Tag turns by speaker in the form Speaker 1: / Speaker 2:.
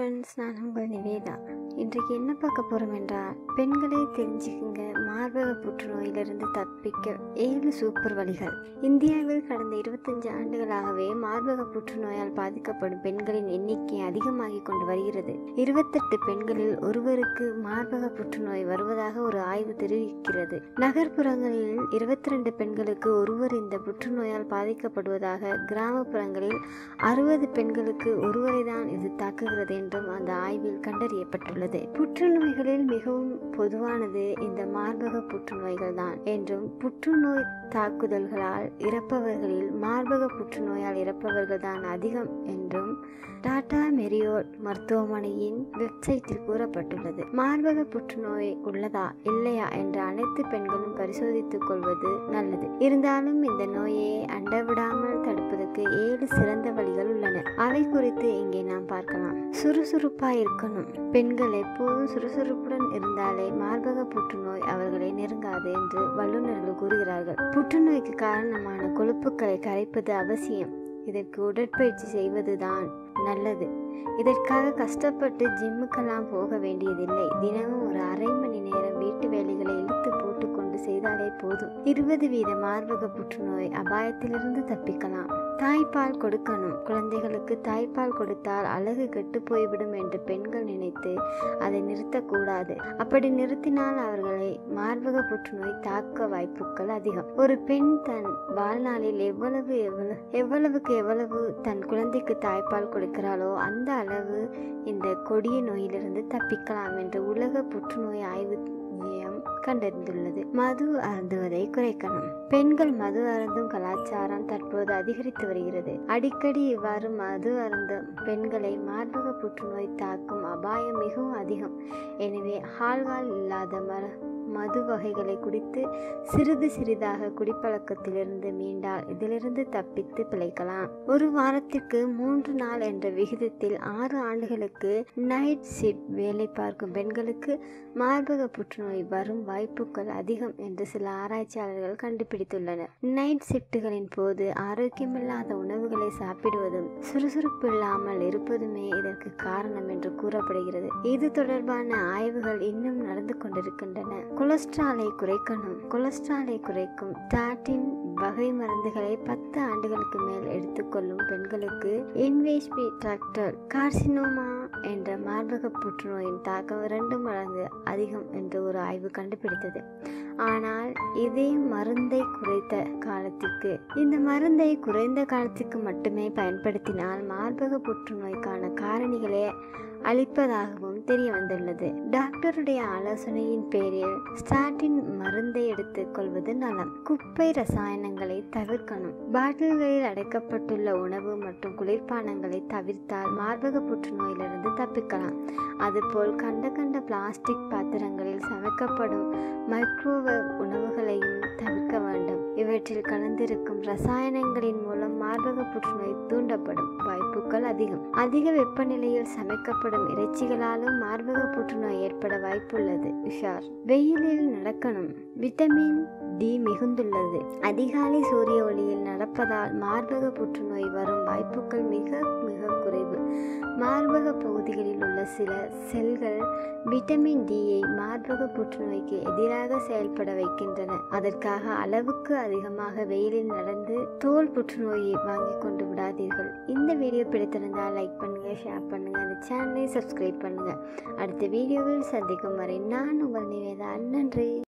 Speaker 1: friends நான் உங்கள் நிவேதா இன்றைக்கு என்ன பார்க்க போகிறோம் என்றால் பெண்களே தெரிஞ்சுக்குங்க மார்பக புற்றுநோயிலிருந்து தப்பிக்க ஏழு சூப்பர் வழிகள் இந்தியாவில் கடந்த இருபத்தஞ்சு ஆண்டுகளாகவே மார்பக புற்றுநோயால் பாதிக்கப்படும் பெண்களின் எண்ணிக்கை அதிகமாகி கொண்டு வருகிறது இருபத்தெட்டு பெண்களில் ஒருவருக்கு மார்பக புற்றுநோய் வருவதாக ஒரு ஆய்வு தெரிவிக்கிறது நகர்ப்புறங்களில் இருபத்தி ரெண்டு பெண்களுக்கு ஒருவர் இந்த புற்றுநோயால் பாதிக்கப்படுவதாக கிராமப்புறங்களில் அறுபது பெண்களுக்கு ஒருவரை தான் இது தாக்குகிறது என்றும் அந்த ஆய்வில் கண்டறியப்பட்டுள்ளது புற்றுநோய்களில் மிகவும் பொதுவானது இந்த மார்பக புற்றுநோய்கள் தான் என்றும் புற்றுநோய் தாக்குதல்களால் இறப்பவர்களில் மார்பக புற்றுநோயால் இறப்பவர்கள் தான் அதிகம் என்றும் டாடா மெரியோட் மருத்துவமனையின் வெப்சைட்டில் கூறப்பட்டுள்ளது மார்பக புற்றுநோய் உள்ளதா இல்லையா என்ற அனைத்து பெண்களும் பரிசோதித்துக் கொள்வது நல்லது இருந்தாலும் இந்த நோயை அண்டவிடாமல் தடுப்பதற்கு ஏழு சிறந்த வழிகள் உள்ளன அவை குறித்து இங்கே நாம் பார்க்கலாம் சுறுசுறுப்பா இருக்கணும் பெண்கள் எப்போதும் சுறுசுறுப்புடன் இருந்தாலே மார்பக புற்றுநோய் அவர்களை நெருங்காது என்று வல்லுநர்கள் கூறுகிறார்கள் புற்றுநோய்க்கு காரணமான கொழுப்புக்களை கரைப்பது அவசியம் இதற்கு உடற்பயிற்சி செய்வதுதான் நல்லது இதற்காக கஷ்டப்பட்டு ஜிம்முக்கெல்லாம் போக வேண்டியதில்லை தினமும் ஒரு அரை மணி நேரம் வீட்டு வேலைகளை இழுத்து போட்டு கொண்டு செய்தாலே போதும் இருபது வீத மார்பக புற்றுநோய் அபாயத்திலிருந்து தப்பிக்கலாம் தாய்ப்பால் கொடுக்கணும் குழந்தைகளுக்கு தாய்ப்பால் கொடுத்தால் அழகு கெட்டு போய்விடும் என்று பெண்கள் நினைத்து அதை நிறுத்தக்கூடாது அப்படி நிறுத்தினால் அவர்களை மார்பக புற்றுநோய் தாக்க வாய்ப்புகள் அதிகம் ஒரு பெண் தன் வாழ்நாளில் எவ்வளவு எவ்வளவு எவ்வளவுக்கு எவ்வளவு தன் குழந்தைக்கு தாய்ப்பால் கொடுக்கிறாளோ அந்த அளவு இந்த கொடிய நோயிலிருந்து தப்பிக்கலாம் என்று உலக புற்றுநோய் ஆய்வு மையம் கண்டறிந்துள்ளது மது அருந்துவதை குறைக்கணும் பெண்கள் மது அருந்தும் கலாச்சாரம் தற்போது அதிகரித்து வருகிறது அடிக்கடி இவ்வாறு மது அருந்தும் பெண்களை மார்பக புற்றுநோய் தாக்கும் அபாயம் மிகவும் அதிகம் எனவே ஹால்கால் இல்லாத மர மது வகைகளை குடித்து சிறிது சிறிதாக குடிப்பழக்கத்திலிருந்து மீண்டால் இதிலிருந்து தப்பித்து பிழைக்கலாம் ஒரு வாரத்திற்கு மூன்று நாள் என்ற விகிதத்தில் ஆறு ஆண்டுகளுக்கு நைட் ஷிஃப்ட் வேலை பார்க்கும் பெண்களுக்கு மார்பக புற்றுநோய் வரும் வாய்ப்புகள் அதிகம் என்று சில ஆராய்ச்சியாளர்கள் கண்டுபிடித்துள்ளனர் நைட் ஷிஃப்ட்டுகளின் போது ஆரோக்கியமில்லாத உணவுகளை சாப்பிடுவதும் சுறுசுறுப்பு இல்லாமல் இருப்பதுமே இதற்கு காரணம் என்று கூறப்படுகிறது இது தொடர்பான ஆய்வுகள் இன்னும் நடந்து கொண்டிருக்கின்றன கொலஸ்ட்ராலை குறைக்கணும் கொலஸ்ட்ராலை குறைக்கும் டாட்டின் வகை மருந்துகளை பத்து ஆண்டுகளுக்கு மேல் எடுத்துக்கொள்ளும் பெண்களுக்கு இன்வேஸ்பி டிராக்டர் கார்சினோமா என்ற மார்பக புற்றுநோயின் தாக்கம் இரண்டு மடங்கு அதிகம் என்று ஒரு ஆய்வு கண்டுபிடித்தது ஆனால் இதே மருந்தை குறைத்த காலத்திற்கு இந்த மருந்தை குறைந்த காலத்திற்கு மட்டுமே பயன்படுத்தினால் மார்பக புற்றுநோய்க்கான காரணிகளே அளிப்பதாகவும் தெரிய வந்துள்ளது டாக்டருடைய ஆலோசனையின் பேரில் ஸ்டாட்டின் மருந்தை எடுத்துக் கொள்வது நலம் குப்பை ரசாயனங்களை தவிர்க்கணும் பாட்டில்களில் அடைக்கப்பட்டுள்ள உணவு மற்றும் குளிர்பானங்களை தவிர்த்தால் மார்பக புற்றுநோயிலிருந்து தப்பிக்கலாம் அதுபோல் கண்ட கண்ட பிளாஸ்டிக் பாத்திரங்களில் சமைக்கப்படும் மைக்ரோவேவ் உணவுகளையும் தவிர்க்க வேண்டும் இவற்றில் கலந்திருக்கும் ரசாயனங்களின் மூலம் மார்பக புற்றுநோய் தூண்டப்படும் வாய்ப்புகள் அதிகம் அதிக வெப்பநிலையில் சமைக்கப்படும் இறைச்சிகளாலும் மார்பக புற்றுநோய் ஏற்பட வாய்ப்புள்ளது உஷார் வெயிலில் நடக்கணும் விட்டமின் டி மிகுந்துள்ளது அதிகாலை சூரிய ஒளியில் நடப்பதால் மார்பக புற்றுநோய் வரும் வாய்ப்புகள் மிக மிக குறைவு மார்பக பகுதிகளில் உள்ள சில செல்கள் விட்டமின் டியை மார்பக புற்றுநோய்க்கு எதிராக செயல்பட வைக்கின்றன அதற்காக அளவுக்கு அதிகமாக வெயிலில் நடந்து தோல் புற்றுநோயை வாங்கி கொண்டு விடாதீர்கள் இந்த வீடியோ பிடித்திருந்தால் லைக் பண்ணுங்க ஷேர் பண்ணுங்க அந்த சேனலை சப்ஸ்கிரைப் பண்ணுங்க அடுத்த வீடியோவில் சந்திக்கும் வரை நான் உங்கள் நிவேதா நன்றி